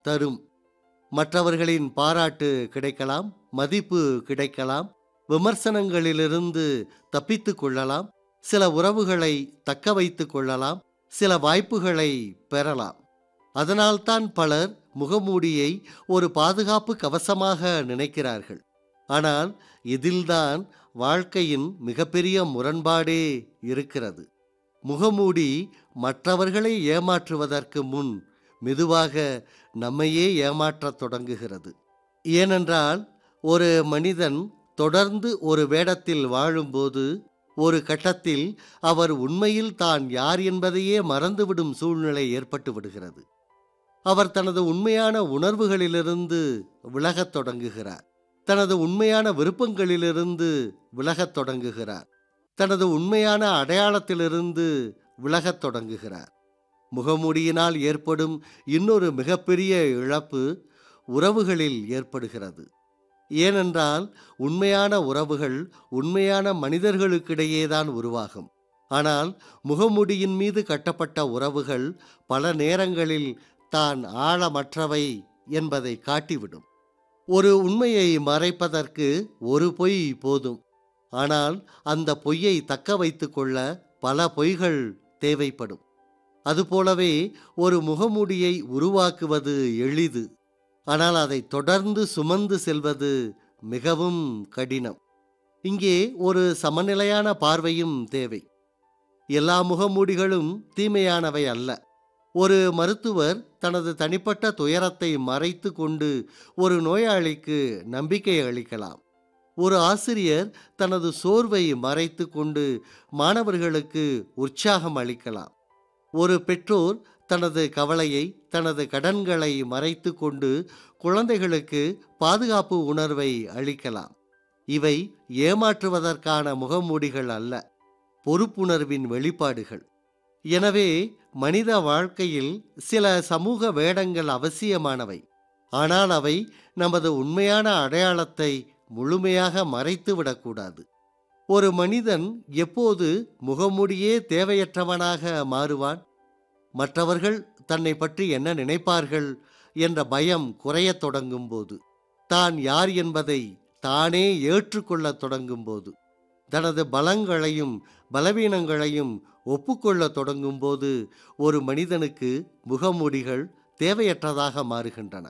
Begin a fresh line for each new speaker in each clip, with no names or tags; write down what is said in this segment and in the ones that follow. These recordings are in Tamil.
தரும் மற்றவர்களின் பாராட்டு கிடைக்கலாம் மதிப்பு கிடைக்கலாம் விமர்சனங்களிலிருந்து தப்பித்து கொள்ளலாம் சில உறவுகளை தக்க வைத்துக் கொள்ளலாம் சில வாய்ப்புகளை பெறலாம் அதனால்தான் பலர் முகமூடியை ஒரு பாதுகாப்பு கவசமாக நினைக்கிறார்கள் ஆனால் இதில்தான் வாழ்க்கையின் மிகப்பெரிய முரண்பாடே இருக்கிறது முகமூடி மற்றவர்களை ஏமாற்றுவதற்கு முன் மெதுவாக நம்மையே ஏமாற்றத் தொடங்குகிறது ஏனென்றால் ஒரு மனிதன் தொடர்ந்து ஒரு வேடத்தில் வாழும்போது ஒரு கட்டத்தில் அவர் உண்மையில் தான் யார் என்பதையே மறந்துவிடும் சூழ்நிலை ஏற்பட்டு விடுகிறது அவர் தனது உண்மையான உணர்வுகளிலிருந்து விலகத் தொடங்குகிறார் தனது உண்மையான விருப்பங்களிலிருந்து விலகத் தொடங்குகிறார் தனது உண்மையான அடையாளத்திலிருந்து விலகத் தொடங்குகிறார் முகமூடியினால் ஏற்படும் இன்னொரு மிகப்பெரிய இழப்பு உறவுகளில் ஏற்படுகிறது ஏனென்றால் உண்மையான உறவுகள் உண்மையான மனிதர்களுக்கிடையேதான் உருவாகும் ஆனால் முகமூடியின் மீது கட்டப்பட்ட உறவுகள் பல நேரங்களில் தான் ஆழமற்றவை என்பதை காட்டிவிடும் ஒரு உண்மையை மறைப்பதற்கு ஒரு பொய் போதும் ஆனால் அந்த பொய்யை தக்க வைத்துக் கொள்ள பல பொய்கள் தேவைப்படும் அதுபோலவே ஒரு முகமூடியை உருவாக்குவது எளிது ஆனால் அதை தொடர்ந்து சுமந்து செல்வது மிகவும் கடினம் இங்கே ஒரு சமநிலையான பார்வையும் தேவை எல்லா முகமூடிகளும் தீமையானவை அல்ல ஒரு மருத்துவர் தனது தனிப்பட்ட துயரத்தை மறைத்து கொண்டு ஒரு நோயாளிக்கு நம்பிக்கை அளிக்கலாம் ஒரு ஆசிரியர் தனது சோர்வை மறைத்து கொண்டு மாணவர்களுக்கு உற்சாகம் அளிக்கலாம் ஒரு பெற்றோர் தனது கவலையை தனது கடன்களை மறைத்து கொண்டு குழந்தைகளுக்கு பாதுகாப்பு உணர்வை அளிக்கலாம் இவை ஏமாற்றுவதற்கான முகமூடிகள் அல்ல பொறுப்புணர்வின் வெளிப்பாடுகள் எனவே மனித வாழ்க்கையில் சில சமூக வேடங்கள் அவசியமானவை ஆனால் அவை நமது உண்மையான அடையாளத்தை முழுமையாக மறைத்துவிடக்கூடாது ஒரு மனிதன் எப்போது முகமூடியே தேவையற்றவனாக மாறுவான் மற்றவர்கள் தன்னை பற்றி என்ன நினைப்பார்கள் என்ற பயம் குறையத் தொடங்கும் போது தான் யார் என்பதை தானே ஏற்றுக்கொள்ளத் தொடங்கும் போது தனது பலங்களையும் பலவீனங்களையும் ஒப்புக்கொள்ளத் தொடங்கும் போது ஒரு மனிதனுக்கு முகமூடிகள் தேவையற்றதாக மாறுகின்றன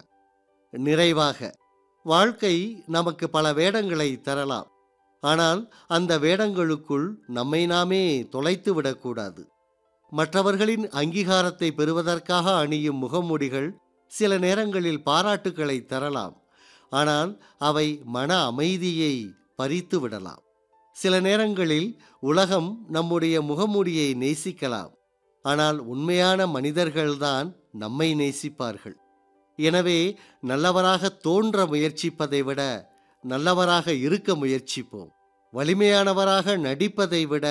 நிறைவாக வாழ்க்கை நமக்கு பல வேடங்களை தரலாம் ஆனால் அந்த வேடங்களுக்குள் நம்மை நாமே தொலைத்து விடக்கூடாது மற்றவர்களின் அங்கீகாரத்தை பெறுவதற்காக அணியும் முகமூடிகள் சில நேரங்களில் பாராட்டுக்களை தரலாம் ஆனால் அவை மன அமைதியை பறித்து விடலாம் சில நேரங்களில் உலகம் நம்முடைய முகமூடியை நேசிக்கலாம் ஆனால் உண்மையான மனிதர்கள்தான் நம்மை நேசிப்பார்கள் எனவே நல்லவராக தோன்ற முயற்சிப்பதை விட நல்லவராக இருக்க முயற்சிப்போம் வலிமையானவராக நடிப்பதை விட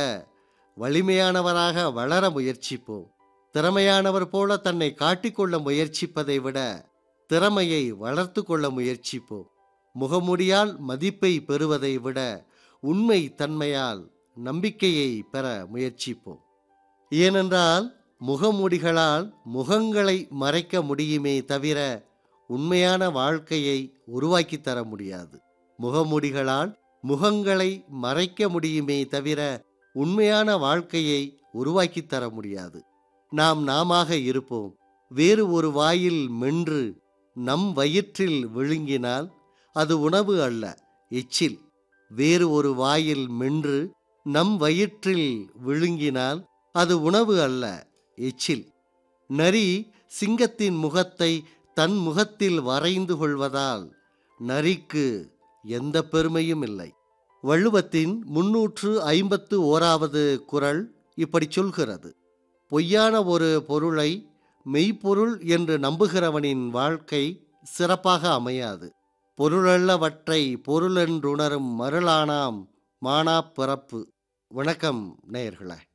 வலிமையானவராக வளர முயற்சிப்போம் திறமையானவர் போல தன்னை காட்டிக்கொள்ள முயற்சிப்பதை விட திறமையை வளர்த்து கொள்ள முயற்சிப்போம் முகமுடியால் மதிப்பை பெறுவதை விட உண்மை தன்மையால் நம்பிக்கையை பெற முயற்சிப்போம் ஏனென்றால் முகமூடிகளால் முகங்களை மறைக்க முடியுமே தவிர உண்மையான வாழ்க்கையை உருவாக்கித் தர முடியாது முகமூடிகளால் முகங்களை மறைக்க முடியுமே தவிர உண்மையான வாழ்க்கையை உருவாக்கித் தர முடியாது நாம் நாமாக இருப்போம் வேறு ஒரு வாயில் மென்று நம் வயிற்றில் விழுங்கினால் அது உணவு அல்ல எச்சில் வேறு ஒரு வாயில் மென்று நம் வயிற்றில் விழுங்கினால் அது உணவு அல்ல எச்சில் நரி சிங்கத்தின் முகத்தை தன் முகத்தில் வரைந்து கொள்வதால் நரிக்கு எந்த பெருமையும் இல்லை வள்ளுவத்தின் முன்னூற்று ஐம்பத்து ஓராவது குறள் இப்படி சொல்கிறது பொய்யான ஒரு பொருளை மெய்ப்பொருள் என்று நம்புகிறவனின் வாழ்க்கை சிறப்பாக அமையாது பொருளல்லவற்றை பொருளென்றுணரும் மருளானாம் மானாப் பிறப்பு வணக்கம் நேயர்களே